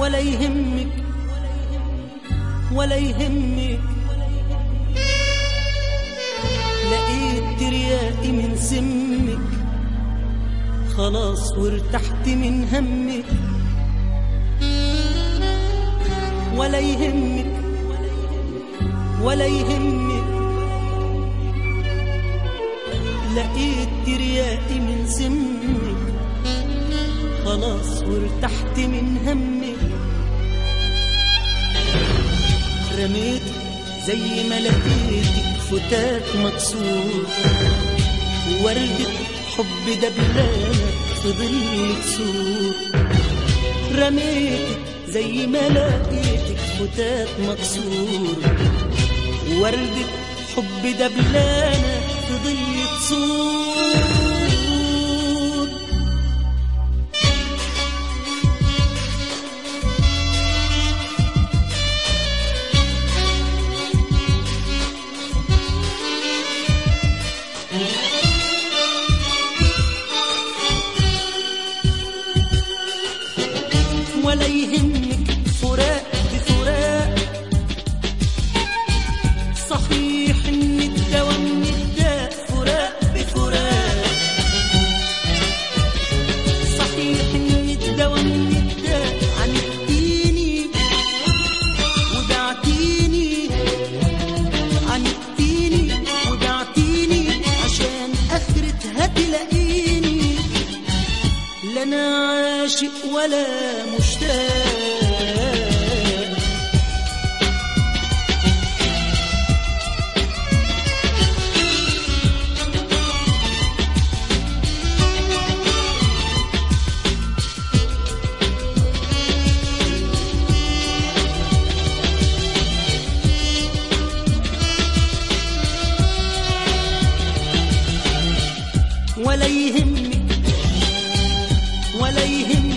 ولا يهمك ولا يهمك لقيت ترياقي من سمك خلاص وارتحت من همك ولا يهمك ولا يهمك لقيت ترياقي من سمك خلاص وارتحت من همك رميت زي ما لقيتك فتات مكسور وردة حب دبلانة في ظلك سور رميتك زي ما لقيتك فتات مكسور وردة حب دبلانة في ظلك سور ولا يهمك فراق بفراق صحيح ان الدواء من الداء فراق بفراق صحيح ان الدواء من الداء عنتيني وبعتيني عنتيني وبعتيني عشان اخرتها تلاقيني لا انا عاشق ولا مشتاق ولا يهمك ولا يهمك